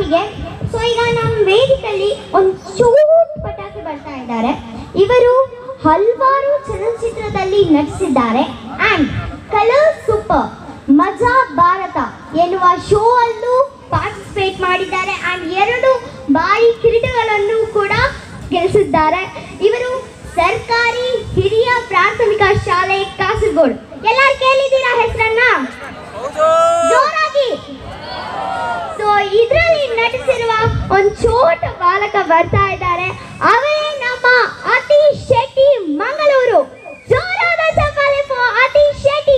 ಮಾತಿಗೆ ಸೊ ಈಗ ನಮ್ಮ ವೇದಿಕಲ್ಲಿ ಒಂದು ಚೂಟ್ ಪಟಾಕಿ ಬರ್ತಾ ಇದ್ದಾರೆ ಇವರು ಹಲವಾರು ಚಲನಚಿತ್ರದಲ್ಲಿ ನಟಿಸಿದ್ದಾರೆ ಆ್ಯಂಡ್ ಕಲರ್ ಸೂಪರ್ ಮಜಾ ಭಾರತ ಎನ್ನುವ ಶೋ ಅಲ್ಲೂ ಪಾರ್ಟಿಸಿಪೇಟ್ ಮಾಡಿದ್ದಾರೆ ಆ್ಯಂಡ್ ಎರಡು ಬಾರಿ ಕಿರೀಟಗಳನ್ನು ಕೂಡ ಗೆಲ್ಲಿಸಿದ್ದಾರೆ ಇವರು ಸರ್ಕಾರಿ ಹಿರಿಯ ಪ್ರಾಥಮಿಕ ಶಾಲೆ ಕಾಸರಗೋಡು ಎಲ್ಲರೂ ಕೇಳಿದ್ದೀರಾ ಹೆಸರನ್ನ ಜೋರಾಗಿ ಸೊ ಇದರಲ್ಲಿ ನಟಿಸಿರುವ ಒಂದು ಚೋಟ ಬಾಲಕ ಬರ್ತಾ ಇದ್ದಾರೆ ಅವರೇ ನಮ್ಮ ಅತೀಶ್ ಶೆಟ್ಟಿ ಮಂಗಳೂರು ಜೋರಾದ ಚಪ್ಪಾಳೆ for Atish Shetty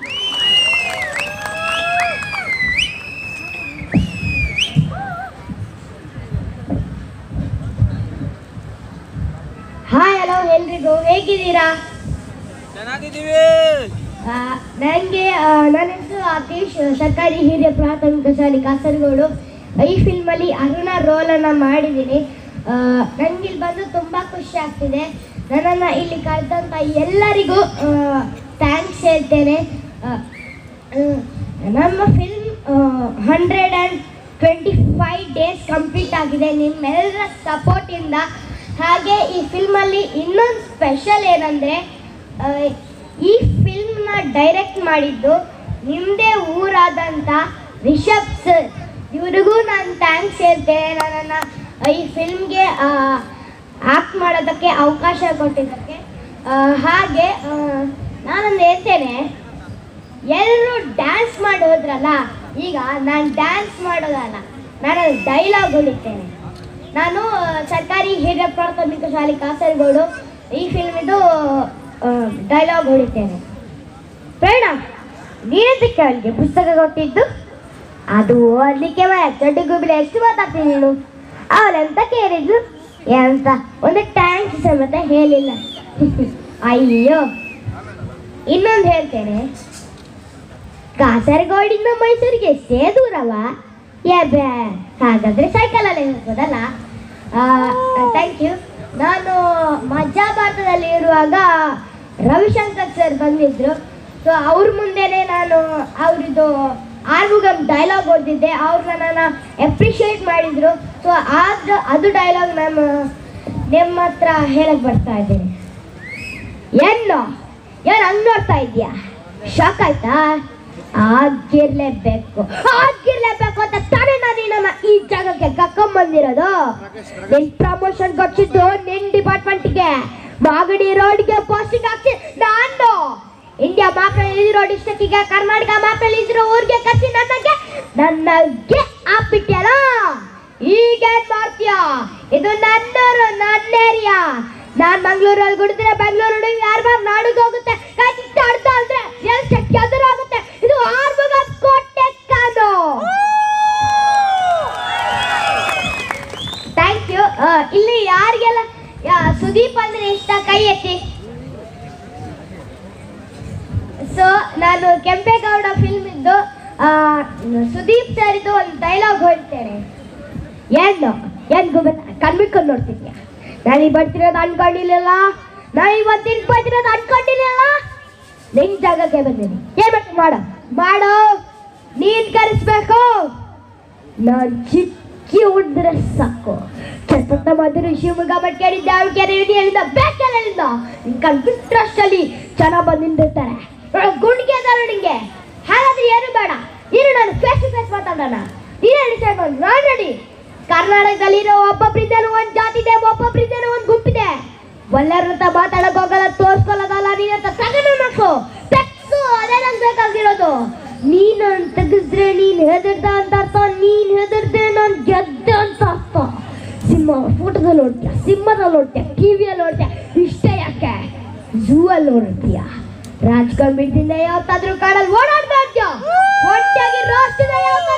hi hello ಎಲ್ರಿಗೂ ಹೇಗಿದ್ದೀರಾ ಚೆನ್ನಾಗಿದ್ದೀವಿ ನನಗೆ ನನ್ನ ಹೆಸರು ಆತೀಶ್ ಸರ್ಕಾರಿ ಹಿರಿಯ ಪ್ರಾಥಮಿಕ ಶಾಲೆ ಕಾಸರಗೋಡು ಈ ಫಿಲ್ಮಲ್ಲಿ ಅರುಣ ರೋಲನ್ನು ಮಾಡಿದ್ದೀನಿ ನನಗೆ ಇಲ್ಲಿ ಬಂದು ತುಂಬ ಖುಷಿ ಆಗ್ತಿದೆ ನನ್ನನ್ನು ಇಲ್ಲಿ ಕರೆದಂಥ ಎಲ್ಲರಿಗೂ ಥ್ಯಾಂಕ್ಸ್ ಹೇಳ್ತೇನೆ ಆ, ಆ, ನಮ್ಮ film hundred and twenty five days complete ಆಗಿದೆ ನಿಮ್ಮೆಲ್ಲರ ಸಪೋರ್ಟಿಂದ ಹಾಗೆ ಈ ಫಿಲ್ಮಲ್ಲಿ ಇನ್ನೊಂದು ಸ್ಪೆಷಲ್ ಏನಂದರೆ ಈ ಫಿಲ್ಮ್ನ ಡೈರೆಕ್ಟ್ ಮಾಡಿದ್ದು ನಿಮ್ಮದೇ ಊರಾದಂಥ ರಿಷಬ್ ಸರ್ ಇವ್ರಿಗೂ ನಾನು ಥ್ಯಾಂಕ್ಸ್ ಹೇಳ್ತೇನೆ ನನ್ನನ್ನು ಈ ಫಿಲ್ಮ್ಗೆ ಆ್ಯಕ್ಟ್ ಮಾಡೋದಕ್ಕೆ ಅವಕಾಶ ಕೊಟ್ಟಿದ್ದಕ್ಕೆ ಆ, ಹಾಗೆ ಆ, ನಾನೊಂದು ಹೇಳ್ತೇನೆ ಎಲ್ಲರೂ ಡ್ಯಾನ್ಸ್ ಮಾಡಿ ಹೋದ್ರಲ್ಲ ಈಗ ನಾನು ಡ್ಯಾನ್ಸ್ ಮಾಡೋದಲ್ಲ ನಾನು ಡೈಲಾಗ್ ಹೊಡಿತೇನೆ ನಾನು ಆ, ಸರ್ಕಾರಿ ಹಿರಿಯ ಪ್ರಾಥಮಿಕ ಶಾಲೆ ಕಾಸರಗೋಡು ಈ ಫಿಲ್ಮಿದು ಡೈಲಾಗ್ ಹೊಡಿತೇನೆ ಬೇಡ ನೀನೆಂತಕ್ಕೆ ಅವಳಿಗೆ ಪುಸ್ತಕ ಕೊಟ್ಟಿದ್ದು ಅದು ಓದಲಿಕ್ಕೆ ಚಡ್ಡಿ ಗುಬಿಲೆ ಎಷ್ಟು ಮಾತಾಡ್ತೀನಿ ನೀನು ಅವಳೆಂತ ಕೇಳಿದ್ದು ಎಂತ ಒಂದು ಟ್ಯಾಂಕ್ ಸಮೇತ ಹೇಳಿಲ್ಲ ಅಯ್ಯೋ ಇನ್ನೊಂದು ಹೇಳ್ತೇನೆ ಕಾಸರಗೋಡಿಂದ ಮೈಸೂರಿಗೆ ಎಷ್ಟೇ ದೂರವ ಯಾಬೆ ಹಾಗಾದ್ರೆ ಸೈಕಲಲ್ಲಿ ಹೋಗ್ಬೋದಲ್ಲ ಥ್ಯಾಂಕ್ ಯು ನಾನು ಮಜಾ ಭಾರತದಲ್ಲಿ ಇರುವಾಗ ರವಿಶಂಕರ್ ಸರ್ ಬಂದಿದ್ರು ಸೊ ಅವ್ರ ಮುಂದೆನೆ ನಾನು ಅವ್ರದ್ದು ಆರ್ಮುಗಮ್ ಡೈಲಾಗ್ ಓದಿದ್ದೆ ಅವ್ರು ನನ್ನನ್ನು ಅಪ್ರಿಷಿಯೇಟ್ ಮಾಡಿದ್ರು ಸೊ ಆದ ಅದು ಡೈಲಾಗ್ ನಾನು ನಿಮ್ಮ ಹತ್ರ ಹೇಳಕ್ ಬರ್ತಾ ಇದ್ದೇನೆ ಏನು ಏನು ಹಂಗ್ ನೋಡ್ತಾ ಇದೀಯಾ ಶಾಕ್ ಆಯ್ತಾ ಆಗಿರ್ಲೇಬೇಕು ಆಗಿರ್ಲೇಬೇಕು ಅಂತ ತಾನೇ ನಾನು ನಿನ್ನನ್ನ ಈ ಜಾಗಕ್ಕೆ ಕರ್ಕೊಂಡ್ ಬಂದಿರೋದು ನಿನ್ ಪ್ರಮೋಷನ್ ಕೊಡ್ಸಿದ್ದು ನಿನ್ ಡಿಪಾರ್ಟ್ಮೆಂಟ್ಗೆ ಮಾಗಡಿ ರೋಡ್ಗೆ ಪೋಸ್ಟಿಂಗ್ ಹಾಕ್ಸಿ ನಾನು ಇಂಡಿಯಾ ಮಾಪಲ್ಲಿ ಇರೋ ಡಿಸ್ಟ್ರಿಕ್ಟಿಗೆ ಕರ್ನಾಟಕ ಮಾಪಲ್ಲಿ ಇರೋ ಊರಿಗೆ ಕರ್ಸಿ ನನಗೆ ನನಗೆ ಹಾಕ್ಬಿಟ್ಯಲ್ಲ ಈಗೇನ್ ಮಾಡ್ತೀಯ ಇದು ನನ್ನೂರು ನನ್ನ ಏರಿಯಾ ನಾನ್ ಮಂಗ್ಳೂರಲ್ಲಿ ಕುಡಿದ್ರೆ ಬೆಂಗಳೂರು ಯಾರು ನಾಡಿಗೆ ಹೋಗುತ್ತೆ ಕಚ್ಚಾಡ್ತಾ ಅಂದ್ರೆ ಎಷ್ಟು ಎದುರಾಗುತ್ತೆ ಇದು ಆರ್ಮುಗ ಕೋಟೆ ಕಾದು ಥ್ಯಾಂಕ್ ಯು ಇಲ್ಲಿ ಯಾರಿಗೆಲ್ಲ ಯಾ- ಸುದೀಪ್ ಅಂದ್ರೆ ಇಷ್ಟ ಕೈ ಎತ್ತಿ ಸೊ ನಾನು ಕೆಂಪೇಗೌಡ ಫಿಲ್ಮ್ ಇದ್ದು ಆ, ಸುದೀಪ್ ಸರ್ ಇದು ಒಂದು ಡೈಲಾಗ್ ಹೇಳ್ತೇನೆ ಏನು ಏನು ಗೊತ್ತ ಕಣ್ಬಿಟ್ಕೊಂಡು ನೋಡ್ತಿದ್ಯಾ ನಾನು ಈ ಬರ್ತಿರೋದು ಅನ್ಕೊಂಡಿರ್ಲಿಲ್ಲ ನಾನು ಇವತ್ತು ಇಲ್ಲಿ ಬರ್ತಿರೋದು ಅನ್ಕೊಂಡಿರ್ಲಿಲ್ಲ ನಿನ್ ಜಾಗಕ್ಕೆ ಬಂದೀನಿ ಏನ್ ಬೇಕು ಮಾಡು ಮಾಡು ನೀನ್ ಕರೆಸ್ಬೇಕು ನಾನ್ ಚಿಕ್ಕಿ ಉಳಿದ್ರೆ ಸಾಕು ಚತುರ್ಥ ಮಧುರ ಶಿವಮೊಗ್ಗ ಮಟ್ಕೇರಿ ದಾವಣಗೆರೆ ಹೇಳಿದ ಬೇಕಲ್ಲಿಂದ ನಿನ್ ಕಣ್ ಬಿಟ್ರಷ್ಟಲ್ಲಿ ಜನ ಬಂದು ನಿಂತಿರ್ತಾರೆ ಗುಂಡಿಗೆ ಅದಾರ ನಿಂಗೆ ಹಾಗಾದ್ರೆ ಏನು ಬೇಡ ಇರು ನಾನು ಫೇಸ್ ಟು ಫೇಸ್ ಮಾತಾಡೋಣ ನೀನೇ ಡಿಸೈಡ್ ಮಾಡಿ ನಾನು ರೆಡಿ ಕರ್ನಾಟಕದಲ್ಲಿರೋ ಒಬ್ಬೊಬ್ರಿದ್ದೇನೋ ಒಂದು ಜಾತಿ ಇದೆ ಒಬ್ಬೊಬ್ರಿದ್ದೇನೋ ಒಂದು ಗುಂಪಿದೆ ಎಲ್ಲರ ಹತ್ರ ಮಾತಾಡಕ್ ಹೋಗಲ್ಲ ತೋರ್ಸ್ಕೊಳ್ಳೋದಲ್ಲ ನೀನ್ ಹತ್ರ ತಗೊಂಡು ನಕ್ಸು ತೆಗ್ಸು ಅದೇ ನಂಗೆ ಬೇಕಾಗಿರೋದು ನೀನು ತೆಗೆದ್ರೆ ನೀನ್ ಹೆದರ್ದ ಅಂತ ಅರ್ಥ ನೀನ್ ಹೆದರ್ದೆ ನಾನು ಗೆದ್ದೆ ಅಂತ ಅರ್ಥ ಸಿಂಹ ಫೋಟೋದಲ್ಲಿ ನೋಡ್ತೀಯ ಸಿಂಹದಲ್ಲಿ ನೋಡ್ತೀಯ ಕಿವಿಯಲ್ಲಿ ನೋಡ್ತೀಯ ಇಷ್ಟೇ ಯಾಕೆ ಝೂ ಅಲ್ಲಿ ನೋಡ್ತೀಯ ರಾಜ್ಕೊಂಡ್ಬಿಟ್ಟಿಂದ ಯಾವತ್ತಾದ್ರೂ ಕಾಡಲ್ಲಿ ಓಡಾಡ್ತಾ ಇದ್ಯಾ ಹೊಟ್ಟೆಗೆ ರೋಸ್ಟಿಂದ ಯಾವತ್ತಾದ್ರೂ